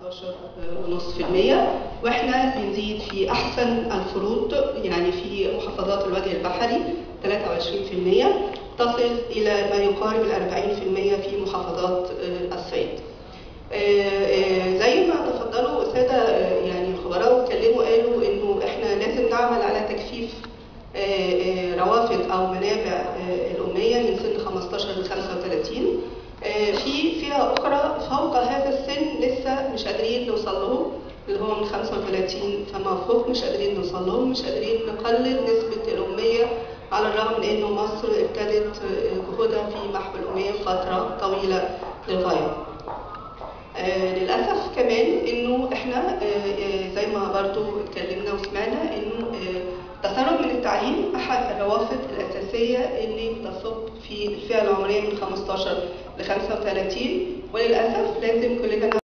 11.5% واحنا بنزيد في احسن الفروض يعني في محافظات الوجه البحري 23% تصل الى ما يقارب ال 40% في محافظات الصعيد. زي ما تفضلوا الساده يعني الخبراء واتكلموا قالوا انه احنا لازم نعمل على تكثيف روافد او منابع الاميه من سن 15 ل 35 في فئه اخرى فوق هذا السن لسه مش قادرين نوصل لهم اللي هو من 35 فما فوق مش قادرين نوصل لهم مش قادرين نقلل نسبه الاميه على الرغم من انه مصر ابتدت جهودها في محو الاميه فتره طويله للغايه. آه للاسف كمان انه احنا آه زي ما برضو اتكلمنا وسمعنا انه آه تسرب من التعليم احد الروافد الاساسيه اللي بتصب في الفئه العمريه من 15 ل 35 وللاسف لازم كلنا